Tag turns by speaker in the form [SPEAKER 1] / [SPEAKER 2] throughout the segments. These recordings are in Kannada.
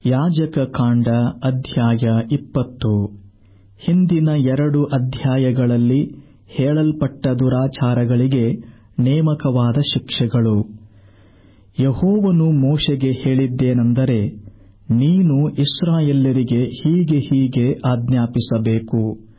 [SPEAKER 1] ಯಾಜಕ ಕಾಂಡ ಅಧ್ಯಾಯ ಇಪ್ಪತ್ತು ಹಿಂದಿನ ಎರಡು ಅಧ್ಯಾಯಗಳಲ್ಲಿ ಹೇಳಲ್ಪಟ್ಟ ದುರಾಚಾರಗಳಿಗೆ ನೇಮಕವಾದ ಶಿಕ್ಷೆಗಳು ಯೆಹೋವನು ಮೋಶೆಗೆ ಹೇಳಿದ್ದೇನೆಂದರೆ ನೀನು ಇಸ್ರಾಯೇಲ್ಯರಿಗೆ ಹೀಗೆ ಹೀಗೆ ಆಜ್ಞಾಪಿಸಬೇಕು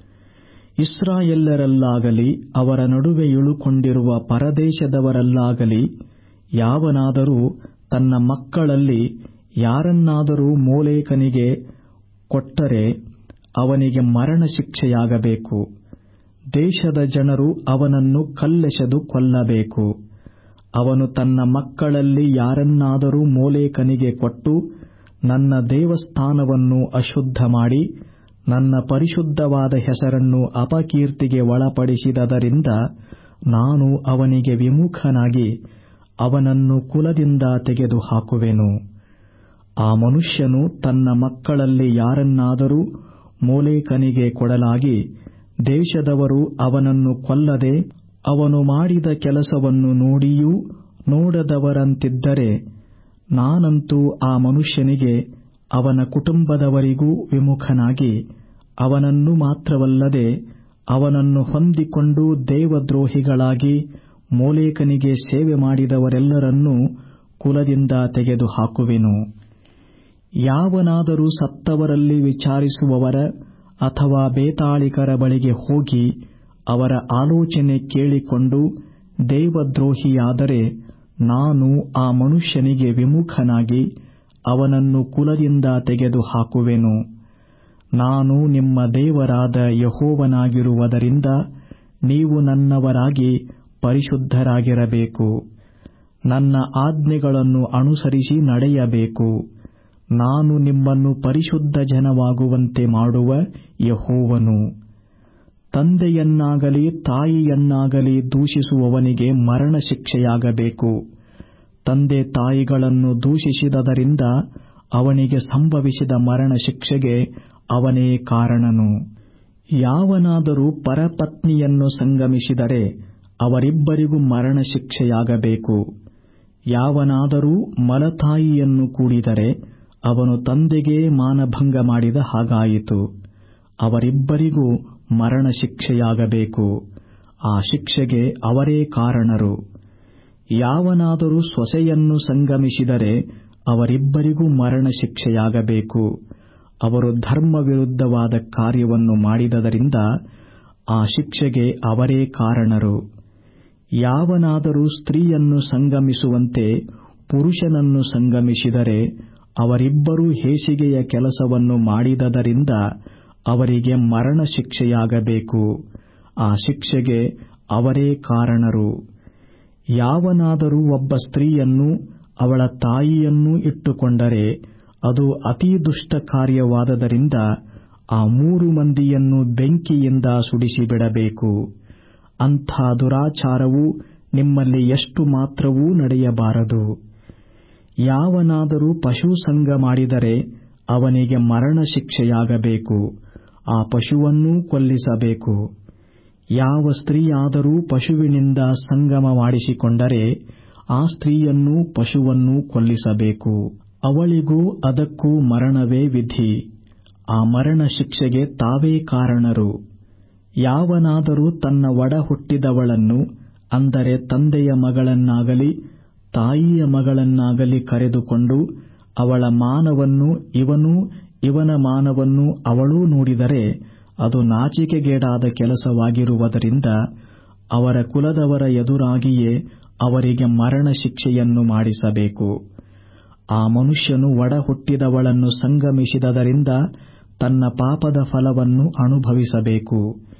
[SPEAKER 1] ಇಸ್ರಾಯೇಲ್ಯರಲ್ಲಾಗಲಿ ಅವರ ನಡುವೆ ಇಳುಕೊಂಡಿರುವ ಪರದೇಶದವರಲ್ಲಾಗಲಿ ಯಾವನಾದರೂ ತನ್ನ ಮಕ್ಕಳಲ್ಲಿ ಯಾರನ್ನಾದರೂ ಮೋಲೇಕನಿಗೆ ಕೊಟ್ಟರೆ ಅವನಿಗೆ ಮರಣಶಿಕ್ಷೆಯಾಗಬೇಕು ದೇಶದ ಜನರು ಅವನನ್ನು ಕಲ್ಲೆಸೆದು ಕೊಲ್ಲಬೇಕು ಅವನು ತನ್ನ ಮಕ್ಕಳಲ್ಲಿ ಯಾರನ್ನಾದರೂ ಮೋಲೇಕನಿಗೆ ಕೊಟ್ಟು ನನ್ನ ದೇವಸ್ಥಾನವನ್ನು ಅಶುದ್ಧ ಮಾಡಿ ನನ್ನ ಪರಿಶುದ್ಧವಾದ ಹೆಸರನ್ನು ಅಪಕೀರ್ತಿಗೆ ಒಳಪಡಿಸಿದದರಿಂದ ನಾನು ಅವನಿಗೆ ವಿಮುಖನಾಗಿ ಅವನನ್ನು ಕುಲದಿಂದ ತೆಗೆದುಹಾಕುವೆನು ಆ ಮನುಷ್ಯನು ತನ್ನ ಮಕ್ಕಳಲ್ಲಿ ಯಾರನ್ನಾದರೂ ಮೋಲೇಕನಿಗೆ ಕೊಡಲಾಗಿ ದೇಶದವರು ಅವನನ್ನು ಕೊಲ್ಲದೆ ಅವನು ಮಾಡಿದ ಕೆಲಸವನ್ನು ನೋಡಿಯೂ ನೋಡದವರಂತಿದ್ದರೆ ನಾನಂತೂ ಆ ಮನುಷ್ಯನಿಗೆ ಅವನ ಕುಟುಂಬದವರಿಗೂ ವಿಮುಖನಾಗಿ ಅವನನ್ನು ಮಾತ್ರವಲ್ಲದೆ ಅವನನ್ನು ಹೊಂದಿಕೊಂಡು ದೇವದ್ರೋಹಿಗಳಾಗಿ ಮೋಲೇಕನಿಗೆ ಸೇವೆ ಮಾಡಿದವರೆಲ್ಲರನ್ನೂ ಕುಲದಿಂದ ತೆಗೆದುಹಾಕುವೆನು ಯಾವನಾದರೂ ಸತ್ತವರಲ್ಲಿ ವಿಚಾರಿಸುವವರ ಅಥವಾ ಬೇತಾಳಿಕರ ಬಳಿಗೆ ಹೋಗಿ ಅವರ ಆಲೋಚನೆ ಕೇಳಿಕೊಂಡು ದೇವದ್ರೋಹಿಯಾದರೆ ನಾನು ಆ ಮನುಷ್ಯನಿಗೆ ವಿಮುಖನಾಗಿ ಅವನನ್ನು ಕುಲದಿಂದ ತೆಗೆದುಹಾಕುವೆನು ನಾನು ನಿಮ್ಮ ದೇವರಾದ ಯೆಹೋವನಾಗಿರುವುದರಿಂದ ನೀವು ನನ್ನವರಾಗಿ ಪರಿಶುದ್ಧರಾಗಿರಬೇಕು ನನ್ನ ಆಜ್ಞೆಗಳನ್ನು ಅನುಸರಿಸಿ ನಡೆಯಬೇಕು ನಾನು ನಿಮ್ಮನ್ನು ಪರಿಶುದ್ಧ ಜನವಾಗುವಂತೆ ಮಾಡುವ ಯೆಹೋವನು ತಂದೆಯನ್ನಾಗಲಿ ತಾಯಿಯನ್ನಾಗಲಿ ದೂಷಿಸುವವನಿಗೆ ಮರಣಶಿಕ್ಷೆಯಾಗಬೇಕು ತಂದೆ ತಾಯಿಗಳನ್ನು ದೂಷಿಸಿದದರಿಂದ ಅವನಿಗೆ ಸಂಭವಿಸಿದ ಮರಣಶಿಕ್ಷೆಗೆ ಅವನೇ ಕಾರಣನು ಯಾವನಾದರೂ ಪರಪತ್ನಿಯನ್ನು ಸಂಗಮಿಸಿದರೆ ಅವರಿಬ್ಬರಿಗೂ ಮರಣಶಿಕ್ಷೆಯಾಗಬೇಕು ಯಾವನಾದರೂ ಮಲತಾಯಿಯನ್ನು ಕೂಡಿದರೆ ಅವನು ತಂದೆಗೆ ಮಾನಭಂಗ ಮಾಡಿದ ಹಾಗಾಯಿತು ಅವರಿಬ್ಬರಿಗೂ ಮರಣಶಿಕ್ಷೆಯಾಗಬೇಕು ಆ ಶಿಕ್ಷೆಗೆ ಅವರೇ ಕಾರಣರು ಯಾವನಾದರೂ ಸೊಸೆಯನ್ನು ಸಂಗಮಿಸಿದರೆ ಅವರಿಬ್ಬರಿಗೂ ಮರಣಶಿಕ್ಷೆಯಾಗಬೇಕು ಅವರು ಧರ್ಮವಿರುದ್ಧವಾದ ಕಾರ್ಯವನ್ನು ಮಾಡಿದದರಿಂದ ಆ ಶಿಕ್ಷೆಗೆ ಅವರೇ ಕಾರಣರು ಯಾವನಾದರೂ ಸ್ತ್ರೀಯನ್ನು ಸಂಗಮಿಸುವಂತೆ ಪುರುಷನನ್ನು ಸಂಗಮಿಸಿದರೆ ಅವರಿಬ್ಬರೂ ಹೇಸಿಗೆಯ ಕೆಲಸವನ್ನು ಮಾಡಿದದರಿಂದ ಅವರಿಗೆ ಮರಣಶಿಕ್ಷೆಯಾಗಬೇಕು ಆ ಶಿಕ್ಷೆಗೆ ಅವರೇ ಕಾರಣರು ಯಾವನಾದರೂ ಒಬ್ಬ ಸ್ತ್ರೀಯನ್ನು ಅವಳ ತಾಯಿಯನ್ನೂ ಇಟ್ಟುಕೊಂಡರೆ ಅದು ಅತೀ ದುಷ್ಟ ಕಾರ್ಯವಾದದರಿಂದ ಆ ಮೂರು ಮಂದಿಯನ್ನು ಬೆಂಕಿಯಿಂದ ಸುಡಿಸಿಬಿಡಬೇಕು ಅಂಥ ದುರಾಚಾರವು ನಿಮ್ಮಲ್ಲಿ ಎಷ್ಟು ಮಾತ್ರವೂ ನಡೆಯಬಾರದು ಯಾವನಾದರೂ ಪಶುಸಂಗ ಮಾಡಿದರೆ ಅವನಿಗೆ ಮರಣಶಿಕ್ಷೆಯಾಗಬೇಕು ಆ ಪಶುವನ್ನೂ ಕೊಲ್ಲಿಸಬೇಕು ಯಾವ ಸ್ತ್ರೀಯಾದರೂ ಪಶುವಿನಿಂದ ಸಂಗಮ ಮಾಡಿಸಿಕೊಂಡರೆ ಆ ಸ್ತ್ರೀಯನ್ನೂ ಪಶುವನ್ನೂ ಕೊಲ್ಲಿಸಬೇಕು ಅವಳಿಗೂ ಅದಕ್ಕೂ ಮರಣವೇ ವಿಧಿ ಆ ಮರಣ ಶಿಕ್ಷೆಗೆ ತಾವೇ ಕಾರಣರು ಯಾವನಾದರೂ ತನ್ನ ಒಡ ಹುಟ್ಟಿದವಳನ್ನು ಅಂದರೆ ತಂದೆಯ ಮಗಳನ್ನಾಗಲಿ ತಾಯಿಯ ಮಗಳನ್ನಾಗಲಿ ಕರೆದುಕೊಂಡು ಅವಳ ಮಾನವನ್ನು ಇವನೂ ಇವನ ಮಾನವನ್ನು ಅವಳೂ ನೋಡಿದರೆ ಅದು ನಾಚಿಕೆಗೇಡಾದ ಕೆಲಸವಾಗಿರುವುದರಿಂದ ಅವರ ಕುಲದವರ ಎದುರಾಗಿಯೇ ಅವರಿಗೆ ಮರಣ ಶಿಕ್ಷೆಯನ್ನು ಮಾಡಿಸಬೇಕು ಆ ಮನುಷ್ಯನು ಒಡ ಹುಟ್ಟಿದವಳನ್ನು ಸಂಗಮಿಸಿದದರಿಂದ ತನ್ನ ಪಾಪದ ಫಲವನ್ನು ಅನುಭವಿಸಬೇಕು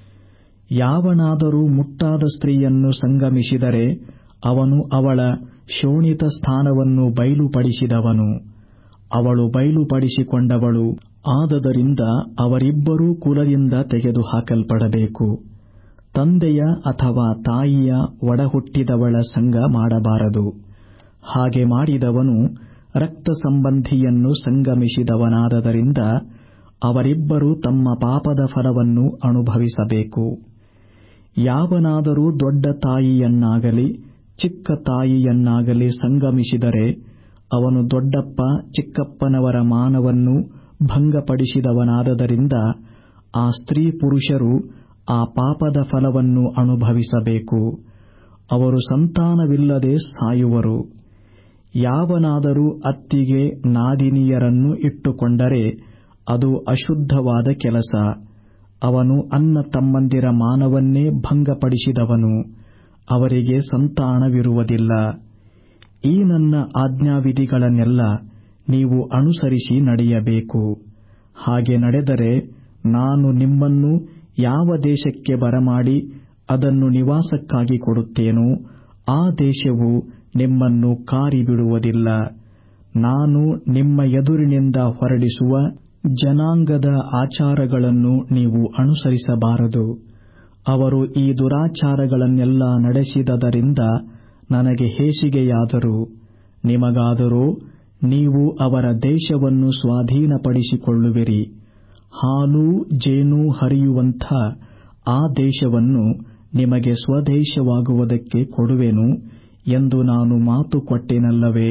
[SPEAKER 1] ಯಾವನಾದರೂ ಮುಟ್ಟಾದ ಸ್ತ್ರೀಯನ್ನು ಸಂಗಮಿಸಿದರೆ ಅವನು ಅವಳ ಶೋಣಿತ ಸ್ಥಾನವನ್ನು ಬಯಲುಪಡಿಸಿದವನು ಅವಳು ಬಯಲುಪಡಿಸಿಕೊಂಡವಳು ಆದದರಿಂದ ಅವರಿಬ್ಬರೂ ಕುಲದಿಂದ ತೆಗೆದುಹಾಕಲ್ಪಡಬೇಕು ತಂದೆಯ ಅಥವಾ ತಾಯಿಯ ಒಡಹುಟ್ಟಿದವಳ ಸಂಗ ಮಾಡಬಾರದು ಹಾಗೆ ಮಾಡಿದವನು ರಕ್ತ ಸಂಬಂಧಿಯನ್ನು ಸಂಗಮಿಸಿದವನಾದದರಿಂದ ಅವರಿಬ್ಬರೂ ತಮ್ಮ ಪಾಪದ ಫಲವನ್ನು ಅನುಭವಿಸಬೇಕು ಯಾವನಾದರೂ ದೊಡ್ಡ ತಾಯಿಯನ್ನಾಗಲಿ ಚಿಕ್ಕ ತಾಯಿಯನ್ನಾಗಲಿ ಸಂಗಮಿಸಿದರೆ ಅವನು ದೊಡ್ಡಪ್ಪ ಚಿಕ್ಕಪ್ಪನವರ ಮಾನವನ್ನು ಭಂಗಪಡಿಸಿದವನಾದದರಿಂದ ಆ ಸ್ತ್ರೀ ಪುರುಷರು ಆ ಪಾಪದ ಫಲವನ್ನು ಅನುಭವಿಸಬೇಕು ಅವರು ಸಂತಾನವಿಲ್ಲದೆ ಸಾಯುವರು ಯಾವನಾದರೂ ಅತ್ತಿಗೆ ನಾದಿನಿಯರನ್ನು ಇಟ್ಟುಕೊಂಡರೆ ಅದು ಅಶುದ್ಧವಾದ ಕೆಲಸ ಅವನು ಅನ್ನ ತಮ್ಮಂದಿರ ಮಾನವನ್ನೇ ಭಂಗಪಡಿಸಿದವನು ಅವರಿಗೆ ಸಂತಾನವಿರುವುದಿಲ್ಲ ಈ ನನ್ನ ಆಜ್ಞಾವಿಧಿಗಳನ್ನೆಲ್ಲ ನೀವು ಅನುಸರಿಸಿ ನಡೆಯಬೇಕು ಹಾಗೆ ನಡೆದರೆ ನಾನು ನಿಮ್ಮನ್ನು ಯಾವ ದೇಶಕ್ಕೆ ಬರಮಾಡಿ ಅದನ್ನು ನಿವಾಸಕ್ಕಾಗಿ ಕೊಡುತ್ತೇನೋ ಆ ದೇಶವು ನಿಮ್ಮನ್ನು ಕಾರಿಬಿಡುವುದಿಲ್ಲ ನಾನು ನಿಮ್ಮ ಎದುರಿನಿಂದ ಹೊರಡಿಸುವ ಜನಾಂಗದ ಆಚಾರಗಳನ್ನು ನೀವು ಅನುಸರಿಸಬಾರದು ಅವರು ಈ ದುರಾಚಾರಗಳನ್ನೆಲ್ಲ ನಡೆಸಿದದರಿಂದ ನನಗೆ ಹೇಸಿಗೆಯಾದರು ನಿಮಗಾದರೋ ನೀವು ಅವರ ದೇಶವನ್ನು ಸ್ವಾಧೀನಪಡಿಸಿಕೊಳ್ಳುವಿರಿ ಹಾಲೂ ಜೇನೂ ಹರಿಯುವಂಥ ಆ ದೇಶವನ್ನು ನಿಮಗೆ ಸ್ವದೇಶವಾಗುವುದಕ್ಕೆ ಕೊಡುವೆನು ಎಂದು ನಾನು ಮಾತು ಕೊಟ್ಟೆನಲ್ಲವೇ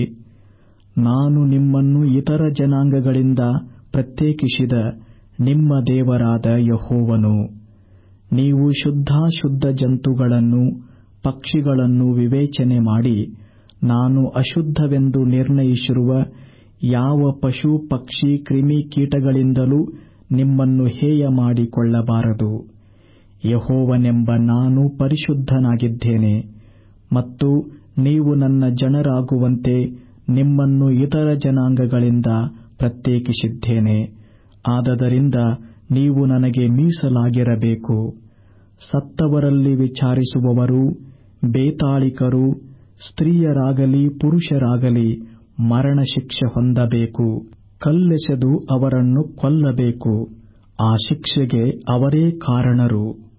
[SPEAKER 1] ನಾನು ನಿಮ್ಮನ್ನು ಇತರ ಜನಾಂಗಗಳಿಂದ ಪ್ರತ್ಯೇಕಿಸಿದ ನಿಮ್ಮ ದೇವರಾದ ಯಹೋವನು ನೀವು ಶುದ್ಧಾಶುದ್ಧ ಜಂತುಗಳನ್ನು ಪಕ್ಷಿಗಳನ್ನು ವಿವೇಚನೆ ಮಾಡಿ ನಾನು ಅಶುದ್ಧವೆಂದು ನಿರ್ಣಯಿಸಿರುವ ಯಾವ ಪಶು ಪಕ್ಷಿ ಕ್ರಿಮಿ ಕೀಟಗಳಿಂದಲೂ ನಿಮ್ಮನ್ನು ಹೇಯ ಮಾಡಿಕೊಳ್ಳಬಾರದು ಯಹೋವನೆಂಬ ನಾನು ಪರಿಶುದ್ಧನಾಗಿದ್ದೇನೆ ಮತ್ತು ನೀವು ನನ್ನ ಜನರಾಗುವಂತೆ ನಿಮ್ಮನ್ನು ಇತರ ಜನಾಂಗಗಳಿಂದ ಪ್ರತ್ಯೇಕಿಸಿದ್ದೇನೆ ಆದದರಿಂದ ನೀವು ನನಗೆ ಮೀಸಲಾಗಿರಬೇಕು ಸತ್ತವರಲ್ಲಿ ವಿಚಾರಿಸುವವರು ಬೇತಾಳಿಕರು ಸ್ತ್ರೀಯರಾಗಲಿ ಪುರುಷರಾಗಲಿ ಮರಣಶಿಕ್ಷೆ ಹೊಂದಬೇಕು ಕಲ್ಲೆಸೆದು ಅವರನ್ನು ಕೊಲ್ಲಬೇಕು ಆ ಶಿಕ್ಷೆಗೆ ಅವರೇ ಕಾರಣರು